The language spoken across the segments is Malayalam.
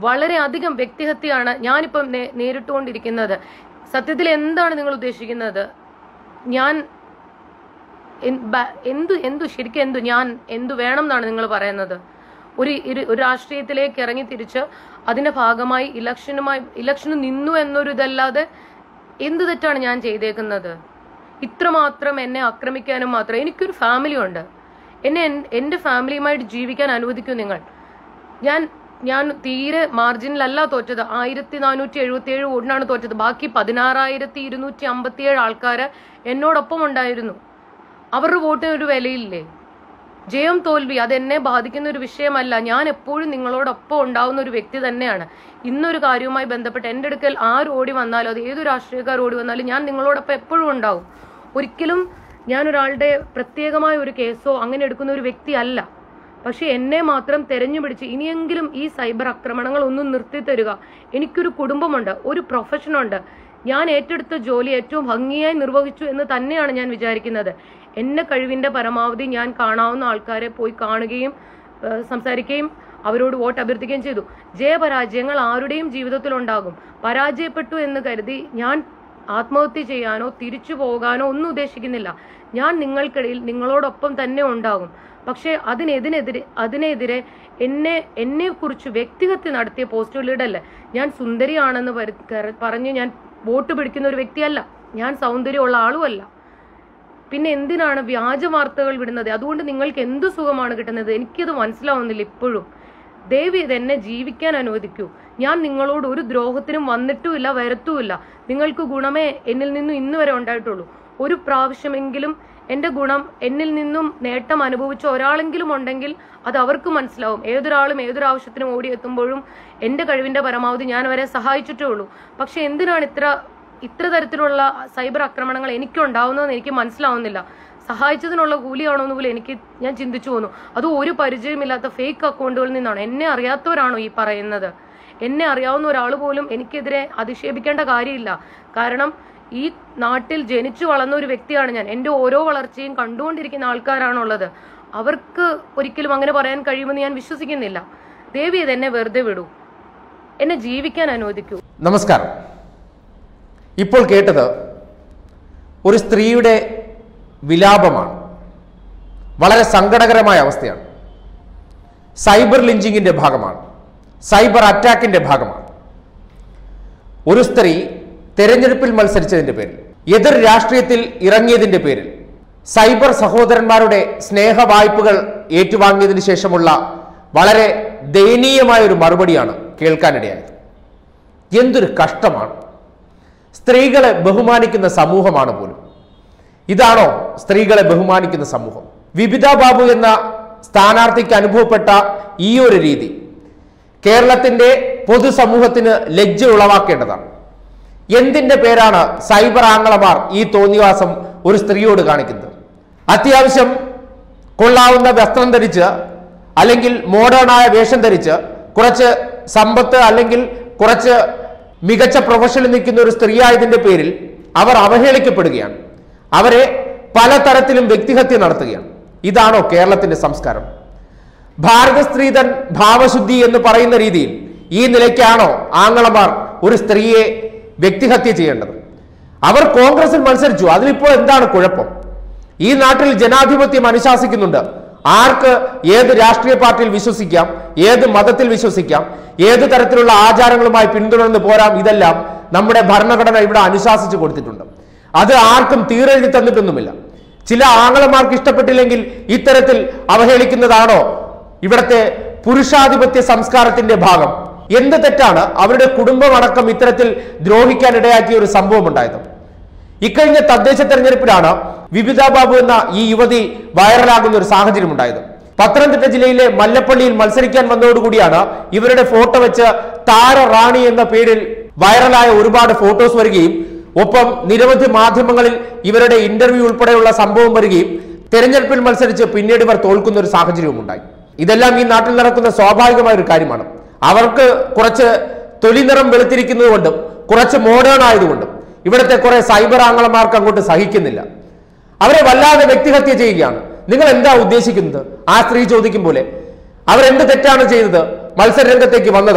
വളരെ അധികം വ്യക്തിഹത്യയാണ് ഞാനിപ്പം നേ- നേരിട്ടുകൊണ്ടിരിക്കുന്നത് സത്യത്തിൽ എന്താണ് നിങ്ങൾ ഉദ്ദേശിക്കുന്നത് ഞാൻ എൻ- ബ- എന്തു എന്തു ശരിക്കും എന്തു ഞാൻ എന്തു വേണം എന്നാണ് നിങ്ങൾ പറയുന്നത് ഒരു ഇരു- ഒരു രാഷ്ട്രീയത്തിലേക്ക് ഇറങ്ങി തിരിച്ച് അതിന്റെ ഭാഗമായി ഇലക്ഷനുമായി ഇലക്ഷന് നിന്നു എന്നൊരു ഇതല്ലാതെ എന്ത് തെറ്റാണ് ഞാൻ ചെയ്തേക്കുന്നത് ഇത്രമാത്രം എന്നെ ആക്രമിക്കാനും മാത്രം എനിക്കൊരു ഫാമിലി ഉണ്ട് എന്നെ എൻ- എന്റെ ഫാമിലിയുമായിട്ട് ജീവിക്കാൻ അനുവദിക്കൂ നിങ്ങൾ ഞാൻ ഞാൻ തീരെ മാർജിനിലല്ല തോറ്റത് ആയിരത്തി നാനൂറ്റി എഴുപത്തി ഏഴ് വോട്ടിനാണ് തോറ്റത് ബാക്കി പതിനാറായിരത്തി ഇരുന്നൂറ്റി അമ്പത്തിയേഴ് ആൾക്കാര് എന്നോടൊപ്പം ഉണ്ടായിരുന്നു അവരുടെ വോട്ടിന് ഒരു വിലയില്ലേ ജയം തോൽവി അത് എന്നെ ബാധിക്കുന്ന ഒരു വിഷയമല്ല ഞാൻ എപ്പോഴും നിങ്ങളോടൊപ്പം ഉണ്ടാവുന്ന ഒരു വ്യക്തി തന്നെയാണ് ഇന്നൊരു കാര്യവുമായി ബന്ധപ്പെട്ട് എൻ്റെ അടുക്കൽ ആര് ഓടി വന്നാലും അത് ഏത് രാഷ്ട്രീയക്കാർ ഓടി വന്നാലും ഞാൻ നിങ്ങളോടൊപ്പം എപ്പോഴും ഉണ്ടാവും ഒരിക്കലും ഞാൻ ഒരാളുടെ പ്രത്യേകമായ ഒരു കേസോ അങ്ങനെ എടുക്കുന്ന ഒരു വ്യക്തി അല്ല പക്ഷെ എന്നെ മാത്രം തെരഞ്ഞു പിടിച്ച് ഇനിയെങ്കിലും ഈ സൈബർ ആക്രമണങ്ങൾ ഒന്നും നിർത്തി തരിക എനിക്കൊരു കുടുംബമുണ്ട് ഒരു പ്രൊഫഷനുണ്ട് ഞാൻ ഏറ്റെടുത്ത ജോലി ഏറ്റവും ഭംഗിയായി നിർവഹിച്ചു എന്ന് തന്നെയാണ് ഞാൻ വിചാരിക്കുന്നത് എന്നെ കഴിവിന്റെ പരമാവധി ഞാൻ കാണാവുന്ന ആൾക്കാരെ പോയി കാണുകയും ഏഹ്, സംസാരിക്കുകയും അവരോട് വോട്ട് അഭ്യർത്ഥിക്കുകയും ചെയ്തു ജയപരാജയങ്ങൾ ആരുടെയും ജീവിതത്തിൽ ഉണ്ടാകും പരാജയപ്പെട്ടു എന്ന് കരുതി ഞാൻ ആത്മഹത്യ ചെയ്യാനോ തിരിച്ചു പോകാനോ ഒന്നും ഉദ്ദേശിക്കുന്നില്ല ഞാൻ നിങ്ങൾക്കിടയിൽ നിങ്ങളോടൊപ്പം തന്നെ ഉണ്ടാകും പക്ഷേ അതിനെതിനെതിരെ അതിനെതിരെ എന്നെ എന്നെ കുറിച്ച് വ്യക്തിഹത്യ നടത്തിയ പോസ്റ്റുകളിടല്ലേ ഞാൻ സുന്ദരിയാണെന്ന് പരി- കര- പറഞ്ഞ് ഞാൻ വോട്ട് പിടിക്കുന്ന ഒരു വ്യക്തിയല്ല ഞാൻ സൗന്ദര്യമുള്ള ആളുമല്ല പിന്നെ എന്തിനാണ് വ്യാജ വാർത്തകൾ വിടുന്നത് അതുകൊണ്ട് നിങ്ങൾക്ക് എന്ത് സുഖമാണ് കിട്ടുന്നത് എനിക്കത് മനസ്സിലാവുന്നില്ല ഇപ്പോഴും ദയവ് ഇത് എന്നെ ജീവിക്കാൻ അനുവദിക്കൂ ഞാൻ നിങ്ങളോട് ഒരു ദ്രോഹത്തിനും വന്നിട്ടുമില്ല വരത്തുമില്ല നിങ്ങൾക്ക് ഗുണമേ എന്നിൽ നിന്നും ഇന്ന് വരെ ഉണ്ടായിട്ടുള്ളൂ ഒരു പ്രാവശ്യമെങ്കിലും എന്റെ ഗുണം എന്നിൽ നിന്നും നേട്ടം അനുഭവിച്ച ഒരാളെങ്കിലും ഉണ്ടെങ്കിൽ അത് അവർക്ക് മനസ്സിലാവും ഏതൊരാളും ഏതൊരു ആവശ്യത്തിനും ഓടിയെത്തുമ്പോഴും എന്റെ കഴിവിന്റെ പരമാവധി ഞാൻ അവരെ സഹായിച്ചിട്ടേ ഉള്ളൂ പക്ഷെ എന്തിനാണ് ഇത്ര ഇത്ര തരത്തിലുള്ള സൈബർ ആക്രമണങ്ങൾ എനിക്കുണ്ടാവുന്നതെന്ന് എനിക്ക് മനസ്സിലാവുന്നില്ല സഹായിച്ചതിനുള്ള കൂലിയാണോ എന്ന് പോലും എനിക്ക് ഞാൻ ചിന്തിച്ചു പോന്നു അത് ഒരു പരിചയമില്ലാത്ത ഫേക്ക് അക്കൗണ്ടുകളിൽ നിന്നാണ് എന്നെ അറിയാത്തവരാണോ ഈ പറയുന്നത് എന്നെ അറിയാവുന്ന ഒരാൾ പോലും എനിക്കെതിരെ അധിക്ഷേപിക്കേണ്ട കാര്യമില്ല കാരണം ഈ നാട്ടിൽ ജനിച്ചു വളർന്ന ഒരു വ്യക്തിയാണ് ഞാൻ എൻ്റെ ഓരോ വളർച്ചയും കണ്ടുകൊണ്ടിരിക്കുന്ന ആൾക്കാരാണുള്ളത് അവർക്ക് ഒരിക്കലും അങ്ങനെ പറയാൻ കഴിയുമെന്ന് ഞാൻ വിശ്വസിക്കുന്നില്ല ദേവി ഇത് എന്നെ വെറുതെ വിടൂ എന്നെ ജീവിക്കാൻ അനുവദിക്കൂ നമസ്കാരം ഇപ്പോൾ കേട്ടത് ഒരു സ്ത്രീയുടെ വിലാപമാണ് വളരെ സങ്കടകരമായ അവസ്ഥയാണ് സൈബർ ലിഞ്ചിങ്ങിന്റെ ഭാഗമാണ് സൈബർ അറ്റാക്കിന്റെ ഭാഗമാണ് ഒരു സ്ത്രീ തെരഞ്ഞെടുപ്പിൽ മത്സരിച്ചതിന്റെ പേരിൽ എതിർ രാഷ്ട്രീയത്തിൽ ഇറങ്ങിയതിന്റെ പേരിൽ സൈബർ സഹോദരന്മാരുടെ സ്നേഹ വായ്പകൾ ഏറ്റുവാങ്ങിയതിനു ശേഷമുള്ള വളരെ ദയനീയമായ ഒരു മറുപടിയാണ് കേൾക്കാനിടയായത് എന്തൊരു കഷ്ടമാണ് സ്ത്രീകളെ ബഹുമാനിക്കുന്ന സമൂഹമാണ് പോലും ഇതാണോ സ്ത്രീകളെ ബഹുമാനിക്കുന്ന സമൂഹം വിപിത ബാബു എന്ന സ്ഥാനാർത്ഥിക്ക് അനുഭവപ്പെട്ട ഈ ഒരു രീതി കേരളത്തിന്റെ പൊതുസമൂഹത്തിന് ലജ്ജ ഉളവാക്കേണ്ടതാണ് എന്തിന്റെ പേരാണ് സൈബർ ആംഗളമാർ ഈ തോന്നിവാസം ഒരു സ്ത്രീയോട് കാണിക്കുന്നത് അത്യാവശ്യം കൊള്ളാവുന്ന വസ്ത്രം ധരിച്ച് അല്ലെങ്കിൽ മോഡേണായ വേഷം ധരിച്ച് കുറച്ച് സമ്പത്ത് അല്ലെങ്കിൽ കുറച്ച് മികച്ച പ്രൊഫഷനിൽ നിൽക്കുന്ന ഒരു സ്ത്രീ ആയതിന്റെ പേരിൽ അവർ അവഹേളിക്കപ്പെടുകയാണ് അവരെ പലതരത്തിലും വ്യക്തിഹത്യ നടത്തുകയാണ് ഇതാണോ കേരളത്തിന്റെ സംസ്കാരം ഭാരത സ്ത്രീതൻ ഭാവശുദ്ധി എന്ന് പറയുന്ന രീതിയിൽ ഈ നിലയ്ക്കാണോ ആങ്ങളമാർ ഒരു സ്ത്രീയെ വ്യക്തിഹത്യ ചെയ്യേണ്ടത് അവർ കോൺഗ്രസിൽ മത്സരിച്ചു അതിലിപ്പോൾ എന്താണ് കുഴപ്പം ഈ നാട്ടിൽ ജനാധിപത്യം അനുശാസിക്കുന്നുണ്ട് ആർക്ക് ഏത് രാഷ്ട്രീയ പാർട്ടിയിൽ വിശ്വസിക്കാം ഏത് മതത്തിൽ വിശ്വസിക്കാം ഏത് തരത്തിലുള്ള ആചാരങ്ങളുമായി പിന്തുടർന്ന് പോരാം ഇതെല്ലാം നമ്മുടെ ഭരണഘടന ഇവിടെ അനുശാസിച്ചു കൊടുത്തിട്ടുണ്ട് അത് ആർക്കും തീരെഴുതി തന്നിട്ടൊന്നുമില്ല ചില ആങ്ങളമാർക്ക് ഇഷ്ടപ്പെട്ടില്ലെങ്കിൽ ഇത്തരത്തിൽ അവഹേളിക്കുന്നതാണോ ഇവിടത്തെ പുരുഷാധിപത്യ സംസ്കാരത്തിന്റെ ഭാഗം എന്ത് തെറ്റാണ് അവരുടെ കുടുംബമടക്കം ഇത്തരത്തിൽ ദ്രോഹിക്കാൻ ഇടയാക്കിയ ഒരു സംഭവം ഉണ്ടായത് ഇക്കഴിഞ്ഞ തദ്ദേശ തെരഞ്ഞെടുപ്പിലാണ് വിപിത ബാബു എന്ന ഈ യുവതി വൈറലാകുന്ന ഒരു സാഹചര്യം ഉണ്ടായത് പത്തനംതിട്ട ജില്ലയിലെ മല്ലപ്പള്ളിയിൽ മത്സരിക്കാൻ വന്നതോടുകൂടിയാണ് ഇവരുടെ ഫോട്ടോ വെച്ച് താര റാണി എന്ന പേരിൽ വൈറലായ ഒരുപാട് ഫോട്ടോസ് വരികയും ഒപ്പം നിരവധി മാധ്യമങ്ങളിൽ ഇവരുടെ ഇന്റർവ്യൂ ഉൾപ്പെടെയുള്ള സംഭവം വരികയും തെരഞ്ഞെടുപ്പിൽ മത്സരിച്ച് പിന്നീട് ഇവർ തോൽക്കുന്ന ഒരു സാഹചര്യവും ഉണ്ടായി ഇതെല്ലാം ഈ നാട്ടിൽ നടക്കുന്ന സ്വാഭാവികമായ ഒരു കാര്യമാണ് അവർക്ക് കുറച്ച് തൊലി നിറം വെളുത്തിരിക്കുന്നത് കൊണ്ടും കുറച്ച് മോഡേൺ ആയതുകൊണ്ടും ഇവിടുത്തെ കുറെ സൈബർ ആംഗളമാർക്ക് അങ്ങോട്ട് സഹിക്കുന്നില്ല അവരെ വല്ലാതെ വ്യക്തിഹത്യ ചെയ്യുകയാണ് നിങ്ങൾ എന്താ ഉദ്ദേശിക്കുന്നത് ആ സ്ത്രീ ചോദിക്കും പോലെ അവരെന്ത് തെറ്റാണ് ചെയ്തത് മത്സര രംഗത്തേക്ക് വന്നതാണോ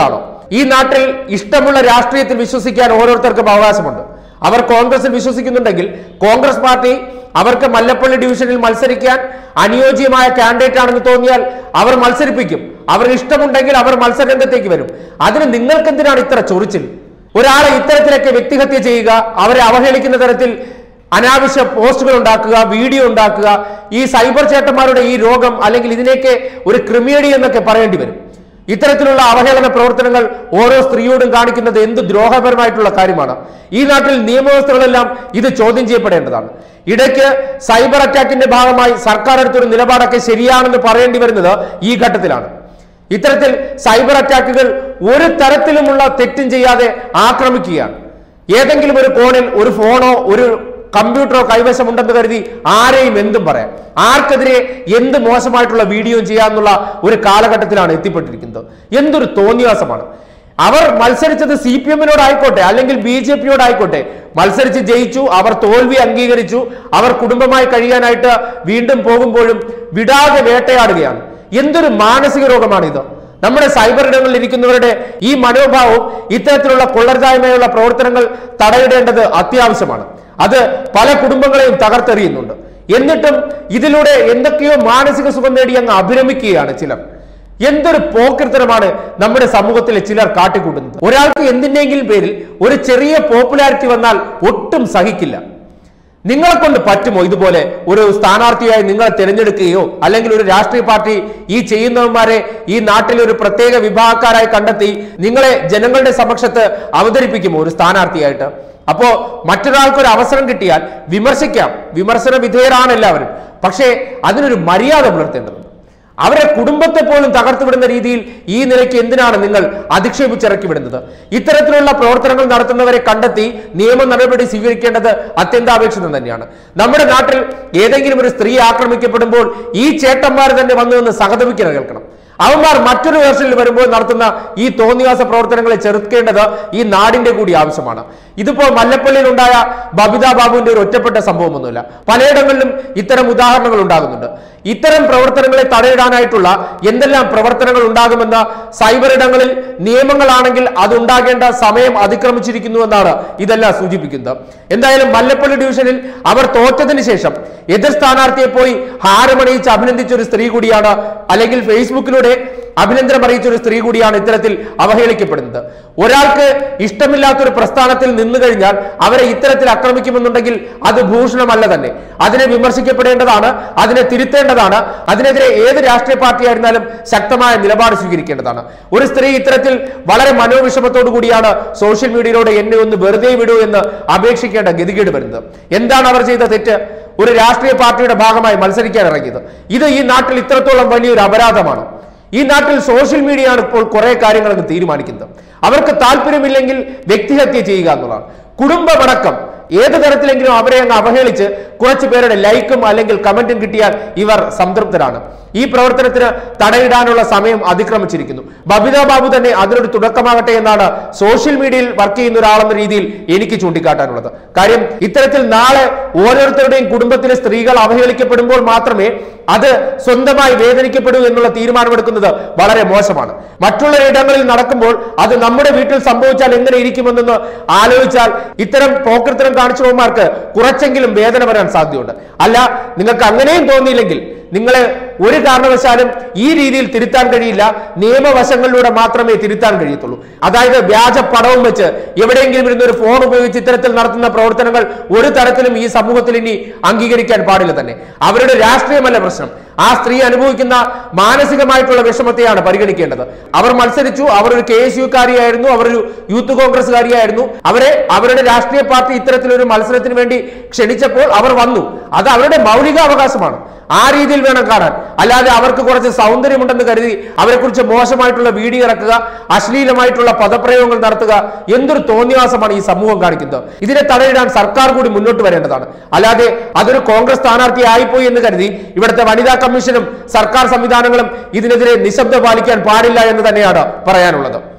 ഈ നാട്ടിൽ ഇഷ്ടമുള്ള രാഷ്ട്രീയത്തിൽ വിശ്വസിക്കാൻ ഓരോരുത്തർക്കും അവകാശമുണ്ട് അവർ കോൺഗ്രസിൽ വിശ്വസിക്കുന്നുണ്ടെങ്കിൽ കോൺഗ്രസ് പാർട്ടി അവർക്ക് മല്ലപ്പള്ളി ഡിവിഷനിൽ മത്സരിക്കാൻ അനുയോജ്യമായ കാൻഡിഡേറ്റ് ആണെന്ന് തോന്നിയാൽ അവർ മത്സരിപ്പിക്കും അവർ ഇഷ്ടമുണ്ടെങ്കിൽ അവർ മത്സരരംഗത്തേക്ക് വരും അതിന് നിങ്ങൾക്ക് എന്തിനാണ് ഇത്ര ചൊറിച്ചിൽ ഒരാളെ ഇത്തരത്തിലൊക്കെ വ്യക്തിഹത്യ ചെയ്യുക അവരെ അവഹേളിക്കുന്ന തരത്തിൽ അനാവശ്യ പോസ്റ്റുകൾ ഉണ്ടാക്കുക വീഡിയോ ഉണ്ടാക്കുക ഈ സൈബർ ചേട്ടന്മാരുടെ ഈ രോഗം അല്ലെങ്കിൽ ഇതിനെയൊക്കെ ഒരു ക്രിമിയടി എന്നൊക്കെ പറയേണ്ടി വരും ഇത്തരത്തിലുള്ള അവഹേളന പ്രവർത്തനങ്ങൾ ഓരോ സ്ത്രീയോടും കാണിക്കുന്നത് എന്ത് ദ്രോഹപരമായിട്ടുള്ള കാര്യമാണ് ഈ നാട്ടിൽ നിയമവ്യവസ്ഥകളെല്ലാം ഇത് ചോദ്യം ചെയ്യപ്പെടേണ്ടതാണ് ഇടയ്ക്ക് സൈബർ അറ്റാക്കിന്റെ ഭാഗമായി സർക്കാർ എടുത്തൊരു നിലപാടൊക്കെ ശരിയാണെന്ന് പറയേണ്ടി വരുന്നത് ഈ ഘട്ടത്തിലാണ് ഇത്തരത്തിൽ സൈബർ അറ്റാക്കുകൾ ഒരു തരത്തിലുമുള്ള തെറ്റും ചെയ്യാതെ ആക്രമിക്കുകയാണ് ഏതെങ്കിലും ഒരു കോണിൽ ഒരു ഫോണോ ഒരു കമ്പ്യൂട്ടറോ കൈവശമുണ്ടെന്ന് കരുതി ആരെയും എന്തും പറയാം ആർക്കെതിരെ എന്ത് മോശമായിട്ടുള്ള വീഡിയോ ചെയ്യാന്നുള്ള ഒരു കാലഘട്ടത്തിലാണ് എത്തിപ്പെട്ടിരിക്കുന്നത് എന്തൊരു തോന്നിയാസമാണ് അവർ മത്സരിച്ചത് സി പി എമ്മിനോടായിക്കോട്ടെ അല്ലെങ്കിൽ ബി ജെ പിയോടായിക്കോട്ടെ മത്സരിച്ച് ജയിച്ചു അവർ തോൽവി അംഗീകരിച്ചു അവർ കുടുംബമായി കഴിയാനായിട്ട് വീണ്ടും പോകുമ്പോഴും വിടാതെ വേട്ടയാടുകയാണ് എന്തൊരു മാനസിക രോഗമാണിത് നമ്മുടെ സൈബർ ഇടങ്ങളിൽ ഇരിക്കുന്നവരുടെ ഈ മനോഭാവവും ഇത്തരത്തിലുള്ള കൊള്ളരുതായ്മയുള്ള പ്രവർത്തനങ്ങൾ തടയിടേണ്ടത് അത്യാവശ്യമാണ് അത് പല കുടുംബങ്ങളെയും തകർത്തെറിയുന്നുണ്ട് എന്നിട്ടും ഇതിലൂടെ എന്തൊക്കെയോ മാനസിക സുഖം നേടി അങ്ങ് അഭിരമിക്കുകയാണ് ചിലർ എന്തൊരു പോക്കൃത്തരമാണ് നമ്മുടെ സമൂഹത്തിലെ ചിലർ കാട്ടിക്കൂട്ടുന്നത് ഒരാൾക്ക് എന്തിന്റെങ്കിലും പേരിൽ ഒരു ചെറിയ പോപ്പുലാരിറ്റി വന്നാൽ ഒട്ടും സഹിക്കില്ല നിങ്ങളെ കൊണ്ട് പറ്റുമോ ഇതുപോലെ ഒരു സ്ഥാനാർത്ഥിയായി നിങ്ങളെ തിരഞ്ഞെടുക്കുകയോ അല്ലെങ്കിൽ ഒരു രാഷ്ട്രീയ പാർട്ടി ഈ ചെയ്യുന്നവന്മാരെ ഈ നാട്ടിലെ ഒരു പ്രത്യേക വിഭാഗക്കാരായി കണ്ടെത്തി നിങ്ങളെ ജനങ്ങളുടെ സമക്ഷത്ത് അവതരിപ്പിക്കുമോ ഒരു സ്ഥാനാർത്ഥിയായിട്ട് അപ്പോ മറ്റൊരാൾക്ക് ഒരു അവസരം കിട്ടിയാൽ വിമർശിക്കാം വിമർശന വിധേയരാണ് എല്ലാവരും പക്ഷേ അതിനൊരു മര്യാദ പുലർത്തേണ്ടതുണ്ട് അവരെ കുടുംബത്തെ പോലും തകർത്തുവിടുന്ന രീതിയിൽ ഈ നിലയ്ക്ക് എന്തിനാണ് നിങ്ങൾ അധിക്ഷേപിച്ചിറക്കി വിടുന്നത് ഇത്തരത്തിലുള്ള പ്രവർത്തനങ്ങൾ നടത്തുന്നവരെ കണ്ടെത്തി നിയമ നടപടി സ്വീകരിക്കേണ്ടത് അത്യന്താപേക്ഷിതം തന്നെയാണ് നമ്മുടെ നാട്ടിൽ ഏതെങ്കിലും ഒരു സ്ത്രീ ആക്രമിക്കപ്പെടുമ്പോൾ ഈ ചേട്ടന്മാർ തന്നെ വന്നു നിന്ന് സഹതപിക്കുന്ന കേൾക്കണം അവന്മാർ മറ്റൊരു വേർഷനിൽ വരുമ്പോൾ നടത്തുന്ന ഈ തോന്നിയാസ പ്രവർത്തനങ്ങളെ ചെറുക്കേണ്ടത് ഈ നാടിന്റെ കൂടി ആവശ്യമാണ് ഇതിപ്പോ മല്ലപ്പള്ളിയിൽ ഉണ്ടായ ബബിത ബാബുവിന്റെ ഒരു ഒറ്റപ്പെട്ട സംഭവമൊന്നുമില്ല പലയിടങ്ങളിലും ഇത്തരം ഉദാഹരണങ്ങൾ ഉണ്ടാകുന്നുണ്ട് ഇത്തരം പ്രവർത്തനങ്ങളെ തടയിടാനായിട്ടുള്ള എന്തെല്ലാം പ്രവർത്തനങ്ങൾ ഉണ്ടാകുമെന്ന് സൈബർ ഇടങ്ങളിൽ നിയമങ്ങളാണെങ്കിൽ അതുണ്ടാകേണ്ട സമയം അതിക്രമിച്ചിരിക്കുന്നു എന്നാണ് ഇതെല്ലാം സൂചിപ്പിക്കുന്നത് എന്തായാലും മല്ലപ്പള്ളി ഡിവിഷനിൽ അവർ തോറ്റതിന് ശേഷം എതിർ സ്ഥാനാർത്ഥിയെ പോയി ഹാരമണിയിച്ച് അഭിനന്ദിച്ച ഒരു സ്ത്രീ കൂടിയാണ് അല്ലെങ്കിൽ ഫേസ്ബുക്കിലൂടെ അഭിനന്ദനം അറിയിച്ച ഒരു സ്ത്രീ കൂടിയാണ് ഇത്തരത്തിൽ അവഹേളിക്കപ്പെടുന്നത് ഒരാൾക്ക് ഇഷ്ടമില്ലാത്തൊരു പ്രസ്ഥാനത്തിൽ നിന്നു കഴിഞ്ഞാൽ അവരെ ഇത്തരത്തിൽ ആക്രമിക്കുമെന്നുണ്ടെങ്കിൽ അത് ഭൂഷണമല്ല തന്നെ അതിനെ വിമർശിക്കപ്പെടേണ്ടതാണ് അതിനെ തിരുത്തേണ്ടതാണ് അതിനെതിരെ ഏത് രാഷ്ട്രീയ പാർട്ടി ആയിരുന്നാലും ശക്തമായ നിലപാട് സ്വീകരിക്കേണ്ടതാണ് ഒരു സ്ത്രീ ഇത്തരത്തിൽ വളരെ മനോവിഷമത്തോടു കൂടിയാണ് സോഷ്യൽ മീഡിയയിലൂടെ എന്നെ ഒന്ന് വെറുതെ വിടൂ എന്ന് അപേക്ഷിക്കേണ്ട ഗതികേട് വരുന്നത് എന്താണ് അവർ ചെയ്ത തെറ്റ് ഒരു രാഷ്ട്രീയ പാർട്ടിയുടെ ഭാഗമായി മത്സരിക്കാൻ ഇറങ്ങിയത് ഇത് ഈ നാട്ടിൽ ഇത്രത്തോളം വലിയൊരു അപരാധമാണ് ഈ നാട്ടിൽ സോഷ്യൽ മീഡിയയാണ് ഇപ്പോൾ കുറെ കാര്യങ്ങളൊക്കെ തീരുമാനിക്കുന്നത് അവർക്ക് താല്പര്യമില്ലെങ്കിൽ വ്യക്തിഹത്യ ചെയ്യുക എന്നുള്ളതാണ് കുടുംബമടക്കം ഏത് തരത്തിലെങ്കിലും അവരെ അങ്ങ് അവഹേളിച്ച് കുറച്ചു പേരുടെ ലൈക്കും അല്ലെങ്കിൽ കമന്റും കിട്ടിയാൽ ഇവർ സംതൃപ്തരാണ് ഈ പ്രവർത്തനത്തിന് തടയിടാനുള്ള സമയം അതിക്രമിച്ചിരിക്കുന്നു ബബിത ബാബു തന്നെ അതിനൊരു തുടക്കമാകട്ടെ എന്നാണ് സോഷ്യൽ മീഡിയയിൽ വർക്ക് ചെയ്യുന്ന ഒരാളെന്ന രീതിയിൽ എനിക്ക് ചൂണ്ടിക്കാട്ടാനുള്ളത് കാര്യം ഇത്തരത്തിൽ നാളെ ഓരോരുത്തരുടെയും കുടുംബത്തിലെ സ്ത്രീകൾ അവഹേളിക്കപ്പെടുമ്പോൾ മാത്രമേ അത് സ്വന്തമായി വേദനിക്കപ്പെടൂ എന്നുള്ള തീരുമാനമെടുക്കുന്നത് വളരെ മോശമാണ് മറ്റുള്ള ഇടങ്ങളിൽ നടക്കുമ്പോൾ അത് നമ്മുടെ വീട്ടിൽ സംഭവിച്ചാൽ എങ്ങനെ ഇരിക്കുമെന്നൊന്ന് ആലോചിച്ചാൽ ഇത്തരം പോക്കൃത്തരം കാണിച്ചവന്മാർക്ക് കുറച്ചെങ്കിലും വേദന വരാൻ സാധ്യതയുണ്ട് അല്ല നിങ്ങൾക്ക് അങ്ങനെയും തോന്നിയില്ലെങ്കിൽ നിങ്ങളെ ഒരു കാരണവശാലും ഈ രീതിയിൽ തിരുത്താൻ കഴിയില്ല നിയമവശങ്ങളിലൂടെ മാത്രമേ തിരുത്താൻ കഴിയത്തുള്ളൂ അതായത് വ്യാജ പടവും വെച്ച് എവിടെയെങ്കിലും ഇരുന്ന് ഒരു ഫോൺ ഉപയോഗിച്ച് ഇത്തരത്തിൽ നടത്തുന്ന പ്രവർത്തനങ്ങൾ ഒരു തരത്തിലും ഈ സമൂഹത്തിൽ ഇനി അംഗീകരിക്കാൻ പാടില്ല തന്നെ അവരുടെ രാഷ്ട്രീയമല്ല പ്രശ്നം ആ സ്ത്രീ അനുഭവിക്കുന്ന മാനസികമായിട്ടുള്ള വിഷമത്തെയാണ് പരിഗണിക്കേണ്ടത് അവർ മത്സരിച്ചു അവർ ഒരു കെ എസ് യുക്കാരിയായിരുന്നു അവർ ഒരു യൂത്ത് കോൺഗ്രസ്സുകാരിയായിരുന്നു അവരെ അവരുടെ രാഷ്ട്രീയ പാർട്ടി ഇത്തരത്തിലൊരു മത്സരത്തിന് വേണ്ടി ക്ഷണിച്ചപ്പോൾ അവർ വന്നു അത് അവരുടെ മൗലിക അവകാശമാണ് ആ രീതിയിൽ വേണം കാണാൻ അല്ലാതെ അവർക്ക് കുറച്ച് സൗന്ദര്യമുണ്ടെന്ന് കരുതി അവരെക്കുറിച്ച് മോശമായിട്ടുള്ള വീഡിയോ ഇറക്കുക അശ്ലീലമായിട്ടുള്ള പദപ്രയോഗങ്ങൾ നടത്തുക എന്തൊരു തോന്നിയാസമാണ് ഈ സമൂഹം കാണിക്കുന്നത് ഇതിനെ തടയിടാൻ സർക്കാർ കൂടി മുന്നോട്ട് വരേണ്ടതാണ് അല്ലാതെ അതൊരു കോൺഗ്രസ് സ്ഥാനാർത്ഥി ആയിപ്പോയി എന്ന് കരുതി ഇവിടുത്തെ വനിതാ കമ്മീഷനും സർക്കാർ സംവിധാനങ്ങളും ഇതിനെതിരെ നിശബ്ദ പാലിക്കാൻ പാടില്ല എന്ന് തന്നെയാണ് പറയാനുള്ളത്